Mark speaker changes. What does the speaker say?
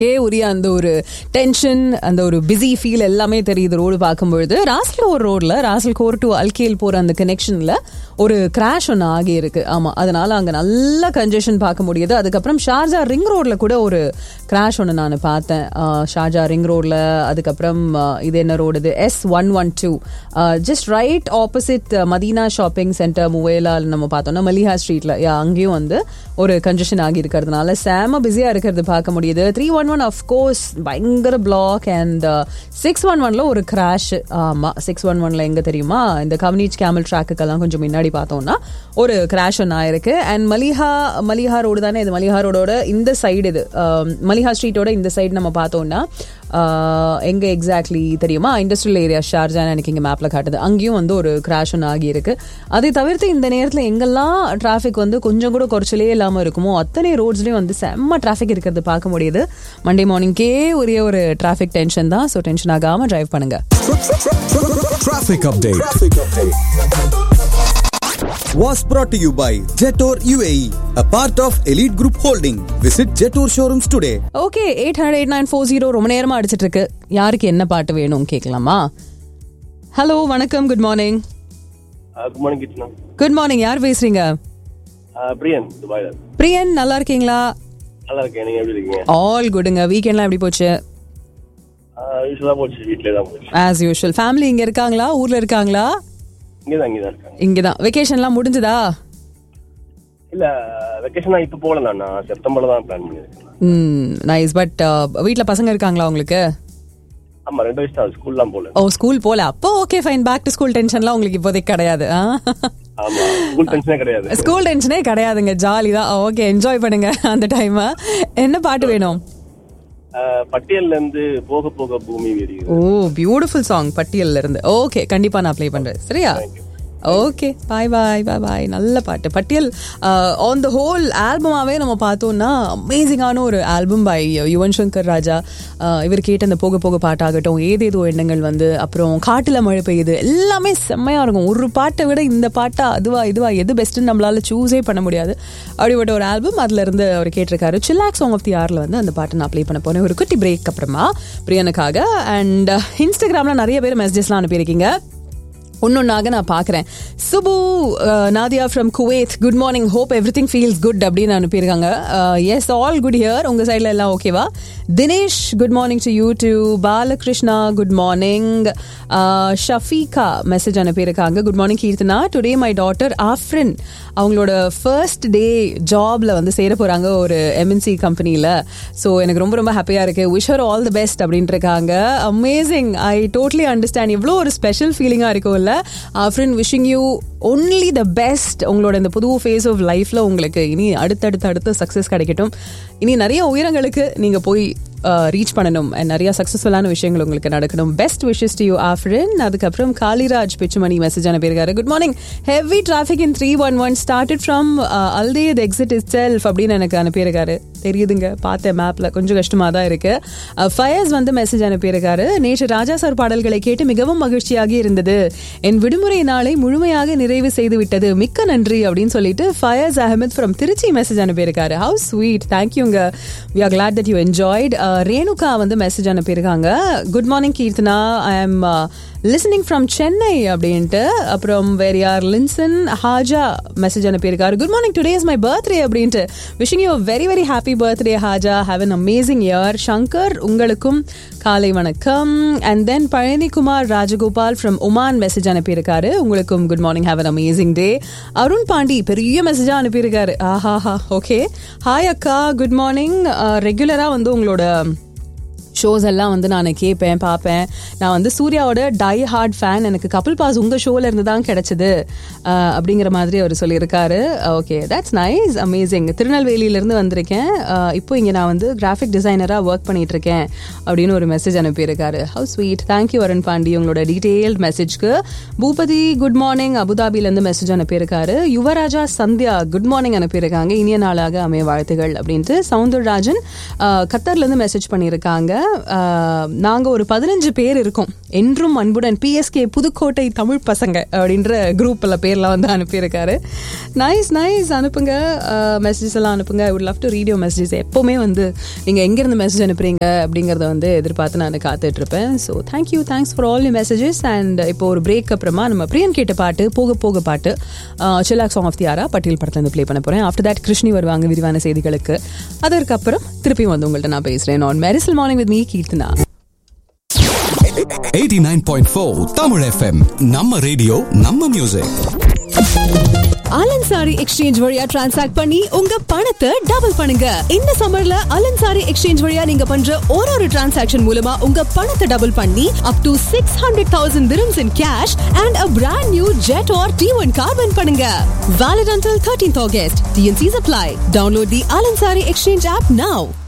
Speaker 1: ஏ உரிய அந்த ஒரு டென்ஷன் அந்த ஒரு பிஸி ஃபீல் எல்லாமே தெரியுது ரோடு பார்க்கும்பொழுது ராசல்கோர் ரோட்ல ராசல்கோர் டு அல்கேல் போற அந்த கனெக்ஷன்ல ஒரு கிராஷ் ஒன்று ஆகி இருக்கு ஆமா அதனால அங்க நல்ல கன்ஜெஷன் பார்க்க முடியுது அதுக்கப்புறம் ஷார்ஜா ரிங் ரோட்ல கூட ஒரு கிராஷ் ஒன்று நான் பார்த்தேன் ஆஹ் ஷார்ஜா ரிங் ரோட்ல அதுக்கப்புறம் ஆஹ் இது என்ன ரோடு இது S one one two just right opposite Madina shopping centre முவேலால் நம்ம பார்த்தோம்னா மலிஹா ஸ்ட்ரீட்ல அங்கேயும் வந்து ஒரு கன்ஜெஷன் ஆகி இருக்கிறதுனால செம பிஸியா இருக்கிறது பார்க்க முடியுது த்ரீ ஒன் ஒன் அஃப்கோர்ஸ் பயங்கர block and six one one ஒரு கிராஷ் ஆமா சிக்ஸ் ஒன் ஒன்ல எங்க தெரியுமா இந்த கவனிச் கேமல் ட்ராக்குக்கெல்லாம் கொஞ்சம் முன்னாடி பார்த்தோம்னா ஒரு கிராஷ் ஒன்று ஆயிருக்கு அண்ட் மலிஹா மலிஹா ரோடு தானே இது மலிஹா ரோடோட இந்த சைடு இது அஹ், மலிஹா ஸ்ட்ரீட்டோட இந்த சைடு நம்ம பார்த்தோம்னா ஆஹ், எங்க எக்ஸாக்ட்லி தெரியுமா இண்டஸ்ட்ரியல் ஏரியா ஷார்ஜான்னு எனக்கு இங்க மேப்ல காட்டுது அங்கேயும் வந்து ஒரு கிராஷ் ஒன்று ஆகி இருக்கு அதை தவிர்த்து இந்த நேரத்தில் எங்கெல்லாம் டிராஃபிக் வந்து கொஞ்சம் கூட குறைச்சலே இல்லாம இருக்குமோ அத்தனை ரோட்ஸ்லயும் வந்து செம்ம டிராஃபிக் இருக்கிறது பார்க்க முடியுது மண்டே மார்னிங்கே ஒரே ஒரு டிராஃபிக் டென்ஷன் தான் ஸோ டென்ஷன் ஆகாம டிரைவ் பண்ணுங்க
Speaker 2: Traffic update.
Speaker 3: was brought to you by Jetor UAE, a part of Elite Group Holding. Visit Jetor showrooms today.
Speaker 1: Okay eight hundred eight nine four zero ரொம்ப நேரமா அடிச்சிட்டு இருக்கு யாருக்கு என்ன பாட்டு வேணும் கேட்கலாமா ஹலோ வணக்கம் good morning
Speaker 4: good morning Krishna
Speaker 1: good morning யார் பேசுறீங்க
Speaker 4: பிரியன் துபாயில
Speaker 1: பிரியன் நல்லா இருக்கீங்களா
Speaker 4: நல்லா இருக்கேன் நீங்க எப்படி இருக்கீங்க
Speaker 1: ஆல் குடுங்க வீக்கெண்ட்லாம் எப்படி போச்சு
Speaker 4: யூஸ்வலா போச்சு வீட்லயே தான் போச்சு
Speaker 1: ஆஸ் யூஷுவல் ஃபேமிலி இங்க இருக்காங்களா ஊர்ல இருக்காங்களா
Speaker 4: இங்கே தான் இங்கே தான் இருக்காங்க
Speaker 1: இங்கதான் வெக்கேஷன்லாம் முடிஞ்சதா
Speaker 4: இல்ல வெக்கேஷனா இப்ப போகல நான் நான் செப்டம்பர்ல தான் பிளான் பண்ணியிருக்கேன்
Speaker 1: ம் நைஸ் பட் வீட்ல பசங்க இருக்காங்களா உங்களுக்கு
Speaker 4: ஆமா ரெண்டு வயசு தான் ஸ்கூல்லாம் போகல
Speaker 1: ஓ ஸ்கூல் போல அப்போ okay fine back to school டென்ஷன்லாம் உங்களுக்கு இப்போதைக்கு கிடையாது
Speaker 4: ஆமா ஸ்கூல் டென்ஷனே கிடையாது
Speaker 1: ஸ்கூல் டென்ஷனே கிடையாதுங்க ஜாலி தான் ஓகே என்ஜாய் பண்ணுங்க அந்த டைம் என்ன பாட்டு வேணும்
Speaker 4: ஆஹ் பட்டியல்ல இருந்து போக போக பூமி விரியுது
Speaker 1: ஓ பியூட்டிஃபுல் சாங் பட்டியல்ல இருந்து ஓகே கண்டிப்பா நான் ப்ளே பண்றேன் சரியா ஓகே பாய் பாய் பாய் பாய் நல்ல பாட்டு பட்டியல் ஆன் த ஹோல் ஆல்பமாவே நம்ம பார்த்தோம்னா அமேசிங்கான ஒரு album by Yuvan Shankar Raja Uh, இவர் கேட்ட அந்த போக போக பாட்டாகட்டும் ஏதேதோ எண்ணங்கள் வந்து அப்புறம் காட்டுல மழை பெய்யுது எல்லாமே செம்மையா இருக்கும் ஒரு பாட்டை விட இந்த பாட்டா அதுவா இதுவா எது பெஸ்ட்னு நம்மளால சூஸே பண்ண முடியாது அப்படிப்பட்ட ஒரு ஆல்பம் அதுல இருந்து அவர் கேட்டிருக்காரு சில்லாக் சாங் ஆஃப் தி ஆர்ல வந்து அந்த பாட்டை நான் ப்ளே பண்ண போனேன் ஒரு குட்டி பிரேக் அப்புறமா பிரியனுக்காக அண்ட் இன்ஸ்டாகிராம்ல நிறைய பேர் மெசேஜஸ்லாம் அனுப்பியிருக்கீங்க ஒன்னொன்னாக நான் பார்க்குறேன் Subu Nadhiya from Kuwait good morning hope everything feels good அப்படின்னு அனுப்பியிருக்காங்க எஸ் ஆல் குட் ஹியர் உங்கள் சைடில் எல்லாம் ஓகேவா Dinesh good morning to you to Balakrishna good morning Shafeeqa message அனுப்பியிருக்காங்க good morning Keerthana today my daughter Afrin அவங்களோட ஃபர்ஸ்ட் டே ஜாப்ல வந்து சேர போறாங்க ஒரு எம்என்சி கம்பெனியில் ஸோ எனக்கு ரொம்ப ரொம்ப ஹாப்பியாக இருக்கு விஷர் ஆல் தி பெஸ்ட் அப்படின்ட்டு இருக்காங்க அமேசிங் ஐ டோட்லி அண்டர்ஸ்டாண்ட் இவ்வளோ ஒரு ஸ்பெஷல் ஃபீலிங்காக இருக்கும்ல Afrin wishing you only the best உங்களோட இந்த புது ஃபேஸ் ஆஃப் லைஃப்ல உங்களுக்கு இனி அடுத்தடுத்து அடுத்த சக்ஸஸ் கிடைக்கட்டும் இனி நிறைய உயரங்களுக்கு நீங்க போய் ரீச் பண்ணணும் and நிறைய சக்ஸஸ்ஃபுல்லான விஷயங்கள் உங்களுக்கு நடக்கணும் best wishes to you Afrin அதுக்கப்புறம் காளிராஜ் பிச்சுமணி மெசேஜ் அனுப்பியிருக்காரு good morning heavy traffic in three one one started from Al Dhaid exit itself அப்படின்னு எனக்கு அனுப்பியிருக்காரு தெரியுதுங்க பார்த்தேன் மேப்ல கொஞ்சம் கஷ்டமா தான் இருக்கு ஃபயர்ஸ் வந்து மெசேஜ் அனுப்பியிருக்காரு நேற்று ராஜா சார் பாடல்களை கேட்டு மிகவும் மகிழ்ச்சியாக இருந்தது என் விடுமுறை நாளை முழுமையாக நிறைவு செய்து விட்டது மிக்க நன்றி அப்படின்னு சொல்லிட்டு ஃபயர்ஸ் அஹமத் ஃப்ரம் திருச்சி மெசேஜ் அனுப்பியிருக்காரு ஹவு ஸ்வீட் தேங்க்யூங்க we are glad that you enjoyed Renuka வந்து மெசேஜ் அனுப்பியிருக்காங்க good morning Keerthana I am listening from Chennai அப்படின்ட்டு அப்புறம் வேற யார் லின்சன் ஹாஜா மெசேஜ் அனுப்பியிருக்காரு good morning today is my birthday அப்படின்ட்டு wishing you very very happy birthday Haja have an amazing year Shankar உங்களுக்கும் காலை வணக்கம் and then Palanikumar Rajagopal from Oman message அனுப்பியிருக்காரு உங்களுக்கும் good morning have an amazing day Arun Pandi பெரிய மெசேஜா அனுப்பியிருக்காரு ஆஹாஹா ஓகே ஹாய் அக்கா குட் மார்னிங் ரெகுலரா வந்து உங்களோட ஷோஸ் எல்லாம் வந்து நான் கேட்பேன் பார்ப்பேன் நான் வந்து சூர்யாவோட டை ஹார்ட் ஃபேன் எனக்கு கபில் பாஸ் உங்கள் ஷோவில் இருந்து தான் கிடைச்சது அஹ், அப்படிங்கிற மாதிரி அவர் சொல்லியிருக்காரு ஓகே தட்ஸ் நைஸ் அமேசிங் திருநெல்வேலியிலேருந்து வந்திருக்கேன் அஹ், இப்போ இங்கே நான் வந்து கிராஃபிக் டிசைனராக ஒர்க் பண்ணிட்டு இருக்கேன் அப்படின்னு ஒரு மெசேஜ் அனுப்பியிருக்காரு how sweet thank you Varun Pandi உங்களோட டீட்டெயில்ட் மெசேஜ்க்கு பூபதி குட் மார்னிங் அபுதாபிலேருந்து மெசேஜ் அனுப்பியிருக்காரு யுவராஜா சந்தியா குட் மார்னிங் அனுப்பியிருக்காங்க இனிய நாளாக அமைய வாழ்த்துகள் அப்படின்ட்டு சவுந்தரராஜன் அஹ், கத்தர்லேருந்து மெசேஜ் பண்ணியிருக்காங்க நாங்கள் ஒரு பதினஞ்சு பேர் இருக்கோம் என்றும் அன்புடன் பிஎஸ்கே புதுக்கோட்டை தமிழ் பசங்க அப்படின்ற குரூப்பில் பேர்லாம் வந்து அனுப்பியிருக்காரு நைஸ் நைஸ் அனுப்புங்க மெசேஜஸ் எல்லாம் அனுப்புங்க I would love to read your messages எப்போவுமே வந்து நீங்கள் எங்கேருந்து மெசேஜ் அனுப்புறீங்க அப்படிங்கிறத வந்து எதிர்பார்த்து நான் காத்துட்டு இருப்பேன் so thank you thanks for all you messages and இப்போ ஒரு பிரேக் அப்புறமா நம்ம பிரியன் கேட்ட பாட்டு போக போக பாட்டு சிலாக் சாங் ஆஃப் தி ஆரா பட்டியல் படத்துல ப்ளே பண்ண போகிறேன் ஆஃப்டர் தட் கிருஷ்ணி வருவாங்க விரிவான செய்திகளுக்கு அதற்கப்புறம் திருப்பி வந்து உங்கள்கிட்ட நான் பேசுகிறேன் on Mersal morning with me Keerthana
Speaker 2: 89.4 Tamil FM நம்ம ரேடியோ நம்ம மியூசிக்
Speaker 5: அலன்சாரி எக்ஸ்சேஞ்ச் வழியா டிரான்சாக்ட் பண்ணி உங்க பணத்தை டபுள் பண்ணுங்க இந்த சம்மர்ல அலன்சாரி எக்ஸ்சேஞ்ச் வழியா நீங்க பண்ற ஒரு ஒரு டிரான்சாக்ஷன் மூலமா உங்க பணத்தை டபுள் பண்ணி up to six hundred thousand dirhams in cash and a brand new jet or T one car win பண்ணுங்க valid until 13th August T&Cs apply download the Al Ansari exchange app now